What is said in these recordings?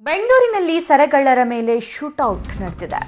ಬೆಂಗಳೂರಿನಲ್ಲಿ ಸರಗಳ್ಳರ ಮೇಲೆ ಶೂಟೌಟ್ ನಡೆದಿದೆ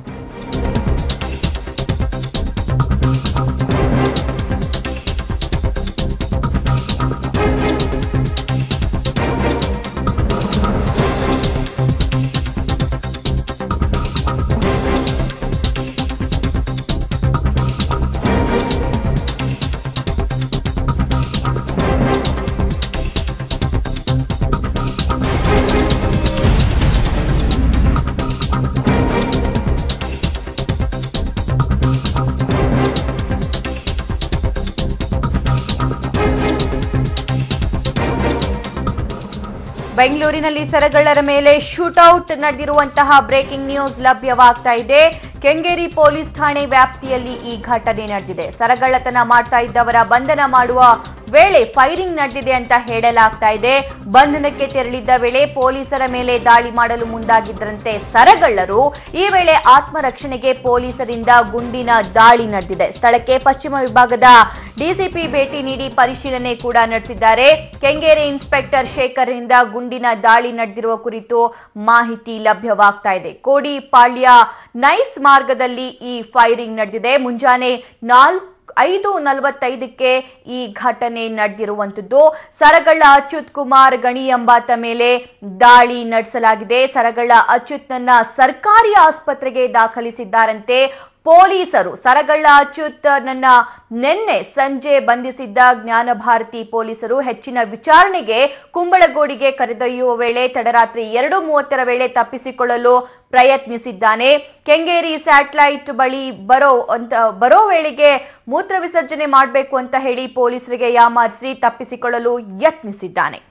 ಬೆಂಗಳೂರಿನಲ್ಲಿ ಸರಗಳ್ಳರ ಮೇಲೆ ಶೂಟೌಟ್ ನಡೆದಿರುವಂತಹ ಬ್ರೇಕಿಂಗ್ ನ್ಯೂಸ್ ಲಭ್ಯವಾಗ್ತಾ ಇದೆ ಕೆಂಗೇರಿ ಪೊಲೀಸ್ ಠಾಣೆ ವ್ಯಾಪ್ತಿಯಲ್ಲಿ ಈ ಘಟನೆ ನಡೆದಿದೆ ಸರಗಳ್ಳತನ ಮಾಡ್ತಾ ಇದ್ದವರ ಬಂಧನ ಮಾಡುವ ವೇಳೆ ಫೈರಿಂಗ್ ನಡೆದಿದೆ ಅಂತ ಹೇಳಲಾಗ್ತಾ ಇದೆ ಬಂಧನಕ್ಕೆ ತೆರಳಿದ್ದ ವೇಳೆ ಪೊಲೀಸರ ಮೇಲೆ ದಾಳಿ ಮಾಡಲು ಮುಂದಾಗಿದ್ದರಂತೆ ಸರಗಳ್ಳರು ಈ ವೇಳೆ ಆತ್ಮರಕ್ಷಣೆಗೆ ಪೊಲೀಸರಿಂದ ಗುಂಡಿನ ದಾಳಿ ನಡೆದಿದೆ ಸ್ಥಳಕ್ಕೆ ಪಶ್ಚಿಮ ವಿಭಾಗದ ಡಿಸಿಪಿ ಭೇಟಿ ನೀಡಿ ಪರಿಶೀಲನೆ ಕೂಡ ನಡೆಸಿದ್ದಾರೆ ಕೆಂಗೇರಿ ಇನ್ಸ್ಪೆಕ್ಟರ್ ಶೇಖರ್ ರಿಂದ ಗುಂಡಿನ ದಾಳಿ ನಡೆದಿರುವ ಕುರಿತು ಮಾಹಿತಿ ಲಭ್ಯವಾಗ್ತಾ ಇದೆ ಕೋಡಿ ಪಾಳ್ಯ ನೈಸ್ ಮಾರ್ಗದಲ್ಲಿ ಈ ಫೈರಿಂಗ್ ನಡೆದಿದೆ ಮುಂಜಾನೆ ನಾಲ್ಕು ಐದು ನಲವತ್ತೈದಕ್ಕೆ ಈ ಘಟನೆ ನಡೆದಿರುವಂತದ್ದು ಸರಗಳ್ಳ ಅಚ್ಯುತ್ ಕುಮಾರ್ ಗಣಿ ಎಂಬಾತ ಮೇಲೆ ದಾಳಿ ನಡೆಸಲಾಗಿದೆ ಸರಗಳ್ಳ ಅಚ್ಯುತ್ನನ್ನ ಸರ್ಕಾರಿ ಆಸ್ಪತ್ರೆಗೆ ದಾಖಲಿಸಿದ್ದಾರಂತೆ ಪೊಲೀಸರು ಸರಗಳ್ಳ ಅಚ್ಯುತ್ ನನ್ನ ನಿನ್ನೆ ಸಂಜೆ ಬಂಧಿಸಿದ್ದ ಜ್ಞಾನಭಾರತಿ ಪೊಲೀಸರು ಹೆಚ್ಚಿನ ವಿಚಾರಣೆಗೆ ಕುಂಬಳಗೋಡಿಗೆ ಕರೆದೊಯ್ಯುವ ವೇಳೆ ತಡರಾತ್ರಿ ಎರಡು ಮೂವತ್ತರ ವೇಳೆ ತಪ್ಪಿಸಿಕೊಳ್ಳಲು ಪ್ರಯತ್ನಿಸಿದ್ದಾನೆ ಕೆಂಗೇರಿ ಸ್ಯಾಟಲೈಟ್ ಬಳಿ ಬರೋ ಅಂತ ಬರೋ ವೇಳೆಗೆ ಮೂತ್ರ ವಿಸರ್ಜನೆ ಮಾಡಬೇಕು ಅಂತ ಹೇಳಿ ಪೊಲೀಸರಿಗೆ ಯಾಮಾರಿಸಿ ತಪ್ಪಿಸಿಕೊಳ್ಳಲು ಯತ್ನಿಸಿದ್ದಾನೆ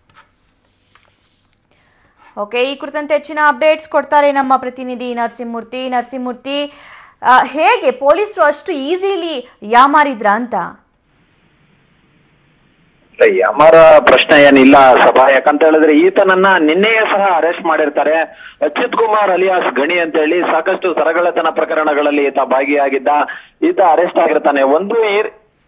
ಓಕೆ ಈ ಕುರಿತಂತೆ ಹೆಚ್ಚಿನ ಅಪ್ಡೇಟ್ಸ್ ಕೊಡ್ತಾರೆ ನಮ್ಮ ಪ್ರತಿನಿಧಿ ನರಸಿಂಹಮೂರ್ತಿ ನರಸಿಂಹಮೂರ್ತಿ ಆ, ಹೇಗೆ ಪೊಲೀಸರು ಅಷ್ಟು ಈಸಿಲಿ ಯಾಮಾರಿದ್ರ ಅಂತ ಅಮರ ಪ್ರಶ್ನೆ ಏನಿಲ್ಲ ಸಭಾ ಯಾಕಂತ ಹೇಳಿದ್ರೆ ಈತನನ್ನ ನಿನ್ನೆಯೇ ಸಹ ಅರೆಸ್ಟ್ ಮಾಡಿರ್ತಾರೆ ಅಚ್ಯುತ್ ಕುಮಾರ್ ಅಲಿಯಾಸ್ ಗಣಿ ಅಂತ ಹೇಳಿ ಸಾಕಷ್ಟು ಸರಗಳತನ ಪ್ರಕರಣಗಳಲ್ಲಿ ಈತ ಭಾಗಿಯಾಗಿದ್ದ ಈತ ಅರೆಸ್ಟ್ ಆಗಿರ್ತಾನೆ ಒಂದು ಈ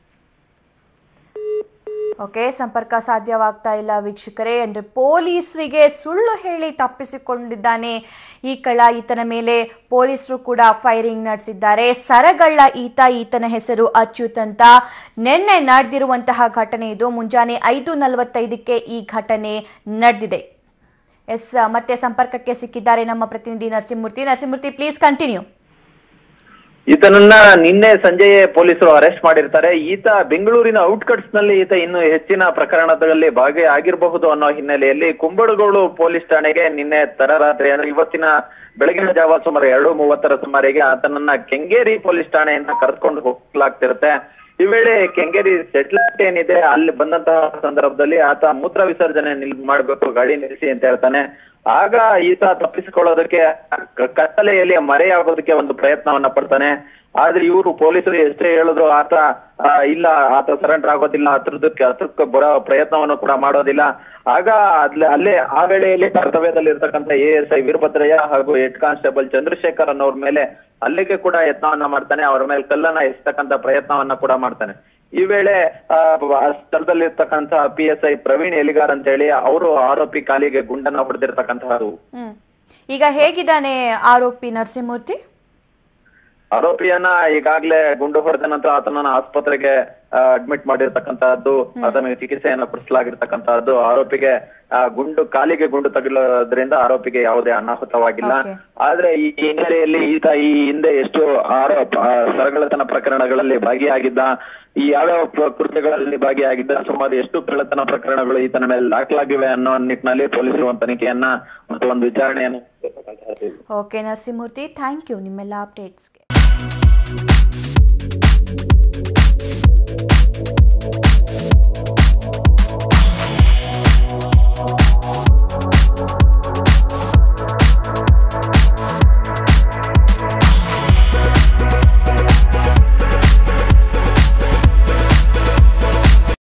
ಓಕೆ ಸಂಪರ್ಕ ಸಾಧ್ಯವಾಗ್ತಾ ಇಲ್ಲ ವೀಕ್ಷಕರೇ ಅಂದ್ರೆ ಪೊಲೀಸರಿಗೆ ಸುಳ್ಳು ಹೇಳಿ ತಪ್ಪಿಸಿಕೊಂಡಿದ್ದಾನೆ ಈ ಕಳ್ಳ ಈತನ ಮೇಲೆ ಪೊಲೀಸರು ಕೂಡ ಫೈರಿಂಗ್ ನಡೆಸಿದ್ದಾರೆ ಸರಗಳ್ಳ ಈತ ಈತನ ಹೆಸರು ಅಚ್ಯುತ್ ಅಂತ ನಿನ್ನೆ ನಡೆದಿರುವಂತಹ ಘಟನೆ ಇದು ಮುಂಜಾನೆ ಐದು ನಲವತ್ತೈದಕ್ಕೆ ಈ ಘಟನೆ ನಡೆದಿದೆ ಎಸ್ ಮತ್ತೆ ಸಂಪರ್ಕಕ್ಕೆ ಸಿಕ್ಕಿದ್ದಾರೆ ನಮ್ಮ ಪ್ರತಿನಿಧಿ ನರಸಿಂಹಮೂರ್ತಿ ನರಸಿಂಹಮೂರ್ತಿ ಪ್ಲೀಸ್ ಕಂಟಿನ್ಯೂ ಈತನನ್ನ ನಿನ್ನೆ ಸಂಜೆಯೇ ಪೊಲೀಸರು ಅರೆಸ್ಟ್ ಮಾಡಿರ್ತಾರೆ ಈತ ಬೆಂಗಳೂರಿನ ಔಟ್ಕಟ್ಸ್ ನಲ್ಲಿ ಈತ ಇನ್ನು ಹೆಚ್ಚಿನ ಪ್ರಕರಣದಲ್ಲಿ ಭಾಗಿಯಾಗಿರಬಹುದು ಅನ್ನೋ ಹಿನ್ನೆಲೆಯಲ್ಲಿ ಕುಂಬಳಗೋಳು ಪೊಲೀಸ್ ಠಾಣೆಗೆ ನಿನ್ನೆ ತಡರಾತ್ರಿ ಅಂದ್ರೆ ಇವತ್ತಿನ ಬೆಳಗಿನ ಜಾವ ಸುಮಾರು ಎರಡು ಮೂವತ್ತರ ಸುಮಾರಿಗೆ ಆತನನ್ನ ಕೆಂಗೇರಿ ಪೊಲೀಸ್ ಠಾಣೆಯಿಂದ ಕರೆದುಕೊಂಡು ಹೋಗ್ಲಾಗ್ತಿರುತ್ತೆ ಈ ವೇಳೆ ಕೆಂಗೇರಿ ಸೆಟ್ಲೆಟ್ ಏನಿದೆ ಅಲ್ಲಿ ಬಂದಂತಹ ಸಂದರ್ಭದಲ್ಲಿ ಆತ ಮೂತ್ರ ವಿಸರ್ಜನೆ ನಿಲ್ ಮಾಡ್ಬೇಕು ಗಾಡಿ ನಿಲ್ಲಿಸಿ ಅಂತ ಹೇಳ್ತಾನೆ ಆಗ ಈತ ತಪ್ಪಿಸಿಕೊಳ್ಳೋದಕ್ಕೆ ಕ- ಕತ್ತಲೆಯಲ್ಲಿ ಮರೆಯಾಗೋದಕ್ಕೆ ಒಂದು ಪ್ರಯತ್ನವನ್ನ ಪಡ್ತಾನೆ ಆದ್ರೆ ಇವರು ಪೊಲೀಸರು ಎಷ್ಟೇ ಹೇಳಿದ್ರು ಆತ ಆ, ಇಲ್ಲ ಆತ ಸರೆಂಡರ್ ಆಗೋದಿಲ್ಲ ಹತ್ರದಕ್ಕೆ ಹತ್ರಕ್ಕೆ ಬರೋ ಪ್ರಯತ್ನವನ್ನು ಕೂಡ ಮಾಡೋದಿಲ್ಲ ಆಗ ಅಲ್ಲೇ ಅಲ್ಲೇ ಆ ವೇಳೆಯಲ್ಲಿ ಕರ್ತವ್ಯದಲ್ಲಿ ಇರ್ತಕ್ಕಂಥ ಎ ಎಸ್ ಐ ವೀರಭದ್ರಯ್ಯ ಹಾಗೂ ಹೆಡ್ ಕಾನ್ಸ್ಟೇಬಲ್ ಚಂದ್ರಶೇಖರ್ ಅನ್ನೋರ್ ಮೇಲೆ ಅಲ್ಲಿಗೆ ಕೂಡ ಯತ್ನವನ್ನ ಮಾಡ್ತಾನೆ ಅವ್ರ ಮೇಲೆ ಕಲ್ಲನ್ನ ಎಸ್ತಕ್ಕಂತ ಪ್ರಯತ್ನವನ್ನ ಕೂಡ ಮಾಡ್ತಾನೆ ಈ ವೇಳೆ ಆ, ಆ ಸ್ಥಳದಲ್ಲಿರ್ತಕ್ಕಂಥ P S I Praveen Eligar ಅಂತ ಹೇಳಿ ಅವರು ಆರೋಪಿ ಕಾಲಿಗೆ ಗುಂಡನ್ನ ಹೊಡೆದಿರ್ತಕ್ಕಂತಹದ್ದು ಹ್ಮ್ ಈಗ ಹೇಗಿದ್ದಾನೆ ಆರೋಪಿ ನರಸಿಂಹಮೂರ್ತಿ ಆರೋಪಿಯನ್ನ ಈಗಾಗ್ಲೇ ಗುಂಡು ಹೊಡೆದ ನಂತರ ಆತನನ್ನ ಆಸ್ಪತ್ರೆಗೆ ಅಡ್ಮಿಟ್ ಮಾಡಿರ್ತಕ್ಕಂತಹದ್ದು ಆತನಿಗೆ ಚಿಕಿತ್ಸೆಯನ್ನ ಕೊಡಿಸಲಾಗಿರ್ತಕ್ಕಂತಹದ್ದು ಆರೋಪಿಗೆ ಆ, ಗುಂಡು ಕಾಲಿಗೆ ಗುಂಡು ತಗುಲೋದ್ರಿಂದ ಆರೋಪಿಗೆ ಯಾವುದೇ ಅನಾಹುತವಾಗಿಲ್ಲ Okay. ಆದ್ರೆ ಈ ಹಿನ್ನೆಲೆಯಲ್ಲಿ ಈತ ಈ ಹಿಂದೆ ಎಷ್ಟು ಆರೋಪ ಆ, ಸರಗಳತನ ಪ್ರಕರಣಗಳಲ್ಲಿ ಭಾಗಿಯಾಗಿದ್ದ ಈ ಯಾವ್ಯಾವ ಪ್ರ- ಕೃತ್ಯಗಳಲ್ಲಿ ಭಾಗಿಯಾಗಿದ್ದ ಸುಮಾರು ಎಷ್ಟು ಕಳ್ಳತನ ಪ್ರಕರಣಗಳು ಈತನ ಮೇಲೆ ದಾಖಲಾಗಿವೆ ಅನ್ನೋ ನಿಟ್ಟಿನಲ್ಲಿ ಪೊಲೀಸರು ಒಂದು ತನಿಖೆಯನ್ನ ಮತ್ತು ಒಂದು ವಿಚಾರಣೆಯನ್ನು ನಡೆಸತಕ್ಕಂತಹದ್ದು. ಓಕೆ ನರಸಿಂಹಮೂರ್ತಿ ಥ್ಯಾಂಕ್ ಯು ನಿಮ್ಮೆಲ್ಲ ಅಪ್ಡೇಟ್ಸ್ಗೆ